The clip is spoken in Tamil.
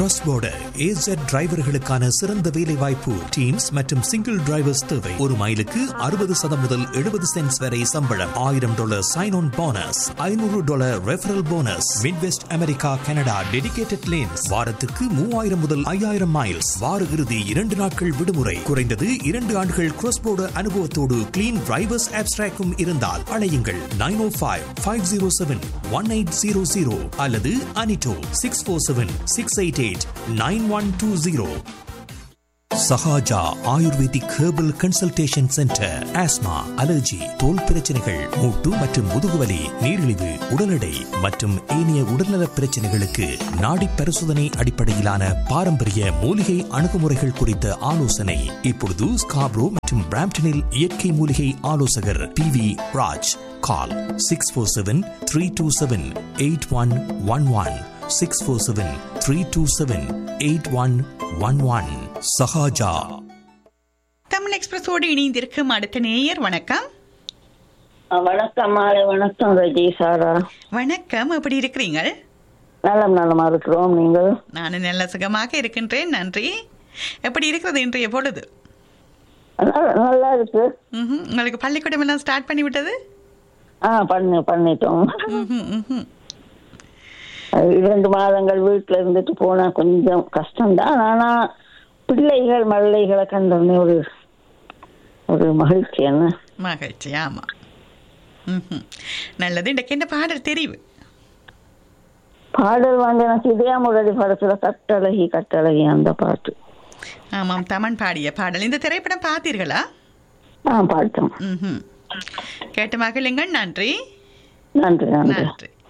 கிராஸ் border AZ டிரைவர்களுக்கான சிறந்த வேலை வாய்ப்பு டீம்ஸ் மற்றும் சிங்கிள் டிரைவர்ஸ் தேவை ஒரு மைலுக்கு அறுபது சதம் முதல் எழுபது சென்ட்ஸ் வரை சம்பளம் ஆயிரம் டாலர் சைன் ஆன் போனஸ் ஐநூறு dollar referral bonus midwest America Canada dedicated lanes வாரத்துக்கு மூவாயிரம் முதல் ஐயாயிரம் மைல்ஸ் வார இறுதி இரண்டு நாட்கள் விடுமுறை குறைந்தது இரண்டு ஆண்டுகள் கிராஸ் border அனுபவத்தோடு கிளீன் டிரைவர்ஸ் ஆப்ஸ்ட்ராக்கும் இருந்தால் அழையுங்கள் nine O five five zero seven one eight zero zero அல்லது அனிட்டோ six four seven six eight eight nine one two zero Sahaja Ayurvedic herbal consultation centre asthma allergy தோல் பிரச்சனைகள் மூட்டு மற்றும் முதுகுவலி நீரிழிவு உடல் எடை மற்றும் ஏனைய உடல்நலப் பிரச்சனைகளுக்கு நாடி பரிசோதனை அடிப்படையிலான பாரம்பரிய மூலிகை அணுகுமுறைகள் குறித்த ஆலோசனை இப்பொழுது ஸ்காப்ரோ மற்றும் பிராம்டனில் இயற்கை மூலிகை ஆலோசகர் P V Raj call six four seven three two seven eight one one one six four seven three two seven eight one one one Sahaja Tamil எக்ஸ்பிரஸோடு இணைந்திருக்கும் அடுத்த நேயர் வணக்கம் ஆ, வணக்கம் மாலை வணக்கம் ரஜி சாரா வணக்கம் எப்படி இருக்கிறீங்க நலம் நலமா இருக்கிறோம் நீங்கள் நான் நல்ல சுகமாக இருக்கின்றேன் நன்றி எப்படி இருக்கிறது இன்றைய பொழுது நல்ல- நல்லா இருக்கு ம்ஹும். உங்களுக்கு பள்ளிக்கூடம் எல்லாம் ஸ்டார்ட் பண்ணி விட்டது ஆ பண்ணி பண்ணிட்டோம் ம்ஹும், ம்ஹும். அது இரண்டு மாதங்கள் வீட்டுல இருந்துட்டு போனா கொஞ்சம் கஷ்டம்தான் ஆனா பிள்ளைகள் மல்லைகளை கண்டோடனே ஒரு ஒரு மகிழ்ச்சி என்ன மகிழ்ச்சி ஆமா ம்ஹும். நல்லது இன்றைக்கு என்ன பாடல் தெரிவு பாடல் வந்து எனக்கு இதே முரளி படத்துல கட்டழகி கட்டழகி அந்த பாட்டு ஆமாம் தமன் பாடிய பாடல் இந்த திரைப்படம் பார்த்தீர்களா ஆ பாட்டோம் ம்ஹும். கேட்டு மகிழுங்கள் நன்றி நன்றி நன்றி நன்றி